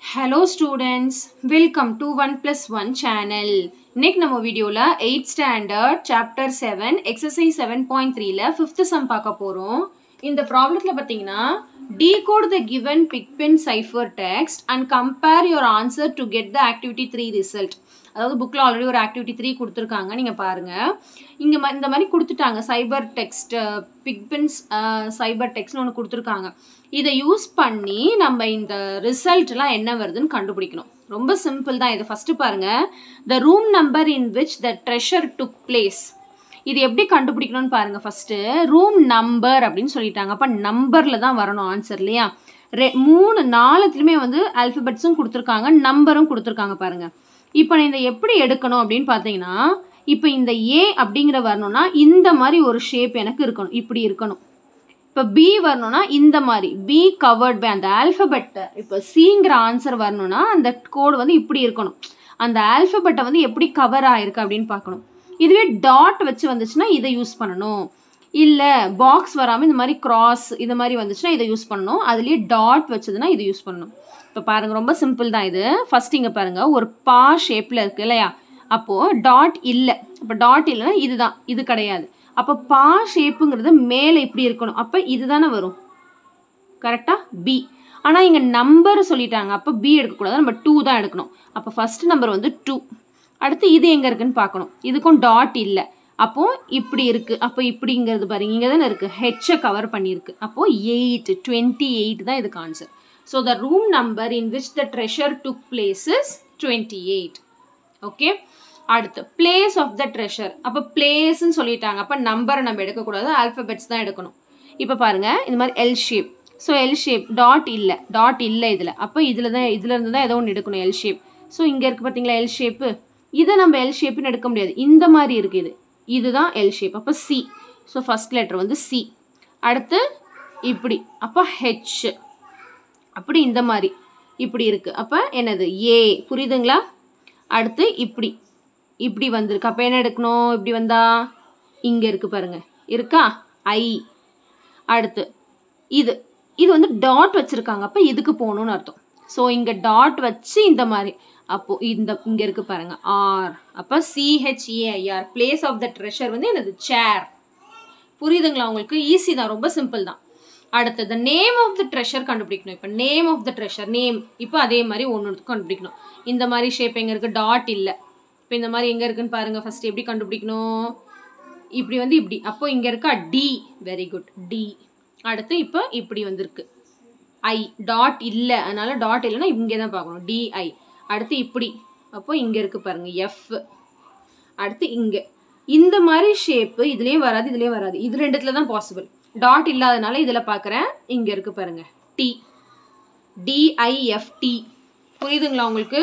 hello students welcome to one plus one channel இன்னைக்கு நம்ம வீடியோவில் eight standard chapter seven exercise seven point த்ரீல fifth sum பார்க்க போகிறோம் இந்த ப்ராப்ளத்தில் பார்த்தீங்கன்னா decode the given pigpen cipher text and compare your answer to get the activity 3 result அதாவது புக்கில் ஆல்ரெடி ஒரு ஆக்டிவிட்டி த்ரீ கொடுத்துருக்காங்க நீங்கள் பாருங்கள் இங்கே இந்த மாதிரி கொடுத்துட்டாங்க சைபர் டெக்ஸ்ட் பிக்பின்ஸ் சைபர் டெக்ஸ்ட்னு ஒன்று கொடுத்துருக்காங்க இதை யூஸ் பண்ணி நம்ம இந்த ரிசல்ட்லாம் என்ன வருதுன்னு கண்டுபிடிக்கணும் ரொம்ப சிம்பிள் தான் இது ஃபஸ்ட்டு பாருங்கள் the room number in which the treasure took place இது எப்படி கண்டுபிடிக்கணும்னு பாருங்கள் ஃபஸ்ட்டு ரூம் நம்பர் அப்படின்னு சொல்லிட்டாங்க அப்போ நம்பரில் தான் வரணும் ஆன்சர் இல்லையா ரெ மூணு நாலுத்துலேயுமே வந்து ஆல்ஃபபெட்ஸும் கொடுத்துருக்காங்க நம்பரும் கொடுத்துருக்காங்க பாருங்கள் இப்போ இதை எப்படி எடுக்கணும் அப்படின்னு பார்த்தீங்கன்னா இப்போ இந்த ஏ அப்படிங்கிற வரணும்னா இந்த மாதிரி ஒரு ஷேப் எனக்கு இருக்கணும் இப்படி இருக்கணும் இப்போ பி வரணும்னா இந்த மாதிரி பி கவர்ட் பை அந்த ஆல்ஃபபெட்டை இப்போ சிங்கிற ஆன்சர் வரணும்னா அந்த கோடு வந்து இப்படி இருக்கணும் அந்த ஆல்ஃபபெட்டை வந்து எப்படி கவர் ஆயிருக்கு அப்படின்னு பார்க்கணும் இதுவே டாட் வச்சு வந்துச்சுன்னா இதை யூஸ் பண்ணணும் இல்லை பாக்ஸ் வராமல் இந்த மாதிரி கிராஸ் இது மாதிரி வந்துச்சுன்னா இதை யூஸ் பண்ணணும் அதுலேயே டாட் வச்சதுன்னா இது யூஸ் பண்ணணும் இப்போ பாருங்கள் ரொம்ப சிம்பிள் தான் இது ஃபஸ்ட் இங்கே பாருங்கள் ஒரு பா ஷேப்பில் இருக்குது இல்லையா அப்போது டாட் இல்லை இப்போ டாட் இல்லைன்னா இதுதான் இது கிடையாது அப்போ பா ஷேப்புங்கிறது மேலே இப்படி இருக்கணும் அப்போ இதுதானே வரும் கரெக்டாக பி ஆனால் இங்கே நம்பர் சொல்லிட்டாங்க அப்போ பி எடுக்கக்கூடாது நம்ம டூ தான் எடுக்கணும் அப்போ ஃபஸ்ட்டு நம்பர் வந்து டூ அடுத்து இது எங்கே இருக்குன்னு பார்க்கணும் இதுக்கும் டாட் இல்லை அப்போது இப்படி இருக்குது அப்போ இப்படிங்கிறது பாருங்க இங்கே தானே இருக்குது ஹெச்சை கவர் பண்ணியிருக்கு அப்போது எயிட் டுவெண்ட்டி எயிட் தான் இதுக்கு answer so the room number in which the treasure took places twenty eight okay அடுத்து பிளேஸ் ஆஃப் த ட்ரெஷர் அப்போ பிளேஸ்ன்னு சொல்லிட்டாங்க அப்போ நம்பரை நம்ம எடுக்கக்கூடாது ஆல்ஃபபெட்ஸ் தான் எடுக்கணும் இப்போ பாருங்கள் இந்த மாதிரி L shape so L shape dot இல்லை டாட் இல்லை இதில் அப்போ இதில் தான் இதில் இருந்து தான் ஏதோ ஒன்று எடுக்கணும் எல் ஷேப் ஸோ இங்கே இருக்குது பார்த்தீங்களா எல் ஷேப்பு இதை நம்ம எல் ஷேப்புன்னு எடுக்க முடியாது இந்த மாதிரி இருக்குது இது இதுதான் எல் ஷேப் அப்போ சி ஸோ ஃபஸ்ட் லெட்டர் வந்து சி அடுத்து இப்படி அப்போ ஹெச் அப்படி இந்த மாதிரி இப்படி இருக்குது அப்போ என்னது ஏ புரியுதுங்களா அடுத்து இப்படி இப்படி வந்திருக்கு அப்போ என்ன எடுக்கணும் இப்படி வந்தா இங்கே இருக்குது பாருங்கள் இருக்கா ஐ அடுத்து இது இது வந்து டாட் வச்சுருக்காங்க அப்போ இதுக்கு போகணும்னு அர்த்தம் ஸோ இங்கே டாட் வச்சு இந்த மாதிரி அப்போது இந்த இங்கே இருக்கு பாருங்க ஆர் அப்போ C H A I R place of the treasure வந்து எனது சேர் புரியுதுங்களா உங்களுக்கு ஈஸி தான் ரொம்ப சிம்பிள் தான் அடுத்தது நேம் ஆஃப் த ட்ரெஷர் கண்டுபிடிக்கணும் இப்போ name of the treasure name இப்போ அதே மாதிரி ஒன்று கண்டுபிடிக்கணும் இந்த மாதிரி ஷேப் எங்கே இருக்குது டாட் இல்லை இப்போ இந்த மாதிரி எங்கே இருக்குன்னு பாருங்கள் ஃபஸ்ட் எப்படி கண்டுபிடிக்கணும் இப்படி வந்து இப்படி அப்போ இங்கே இருக்கா டி வெரி குட் டி அடுத்து இப்போ இப்படி வந்திருக்கு ஐ டாட் இல்லை அதனால டாட் இல்லைன்னா இங்கே தான் பார்க்கணும் டிஐ அடுத்து இப்படி அப்போ இங்கே இருக்குது பாருங்கள் எஃப் அடுத்து இங்கே இந்த மாதிரி ஷேப்பு இதுலேயும் வராது இதுலேயும் வராது இது ரெண்டுத்துல தான் பாசிபிள் டாட் இல்லாதனால இதில் பார்க்குறேன் இங்கே இருக்குது பாருங்கள் டி டிஐஎஃப்டி புரியுதுங்களா உங்களுக்கு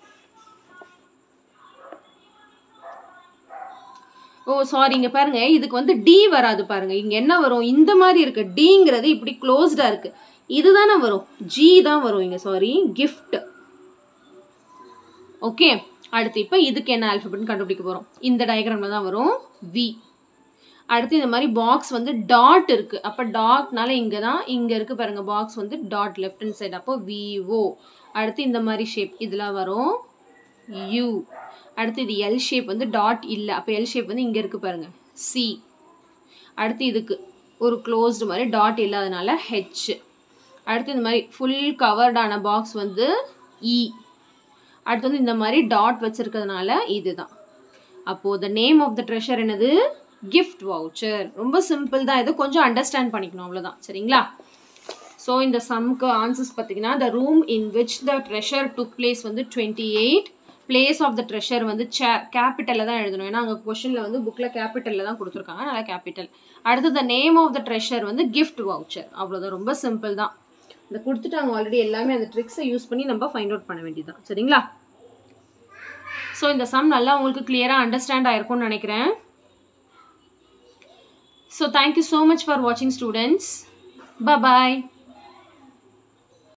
ஓ சாரி இங்கே பாருங்க இதுக்கு வந்து டி வராது பாருங்க இங்கே என்ன வரும் இந்த மாதிரி இருக்கு டிங்கிறது இப்படி க்ளோஸ்டாக இருக்கு இதுதானே வரும் ஜி தான் வரும் இங்கே சாரி கிஃப்ட் ஓகே அடுத்து இப்போ இதுக்கு என்ன ஆல்ஃபபெட்னு கண்டுபிடிக்க போகிறோம் இந்த டயக்ராமில் தான் வரும் வி அடுத்து இந்த மாதிரி பாக்ஸ் வந்து டாட் இருக்குது அப்போ டாட்னால இங்கே தான் இங்கே இருக்குது பாருங்கள் பாக்ஸ் வந்து டாட் லெஃப்ட் ஹண்ட் சைடு அப்போ விஓ அடுத்து இந்த மாதிரி ஷேப் இதெல்லாம் வரும் யூ அடுத்து இது எல் ஷேப் வந்து டாட் இல்லை அப்போ எல் ஷேப் வந்து இங்கே இருக்குது பாருங்கள் சி அடுத்து இதுக்கு ஒரு க்ளோஸ்டு மாதிரி டாட் இல்லாதனால ஹெச் அடுத்து இந்த மாதிரி ஃபுல் கவர்டான பாக்ஸ் வந்து இ அடுத்து வந்து இந்த மாதிரி டாட் வச்சுருக்கிறதுனால இதுதான் அப்போது the name of the treasure என்னது கிஃப்ட் வவுச்சர் ரொம்ப சிம்பிள் தான் இது கொஞ்சம் அண்டர்ஸ்டாண்ட் பண்ணிக்கணும் அவ்வளோதான் சரிங்களா ஸோ இந்த சம்க்கு ஆன்சர்ஸ் பார்த்தீங்கன்னா the room in which the treasure took place வந்து twenty eight place of the treasure வந்து சே கேபிட்டலில் தான் எழுதணும் ஏன்னா அங்கே கொஷனில் வந்து புக்கில் கேபிட்டலில் தான் கொடுத்துருக்காங்க அதனால் கேபிட்டல் அடுத்து the name of the treasure வந்து கிஃப்ட் வவுச்சர் அவ்வளோதான் ரொம்ப சிம்பிள் தான் இந்த கொடுத்துட்டாங்க ஆல்ரெடி எல்லாமே அந்த ட்ரிக்ஸை யூஸ் பண்ணி நம்ம ஃபைண்ட் அவுட் பண்ண வேண்டியதுதான் சரிங்களா ஸோ இந்த சம் நல்லா உங்களுக்கு கிளியராக அண்டர்ஸ்டாண்ட் ஆயிருக்கும்னு நினைக்கிறேன் so thank you so much for வாட்சிங் ஸ்டூடெண்ட்ஸ் பாய்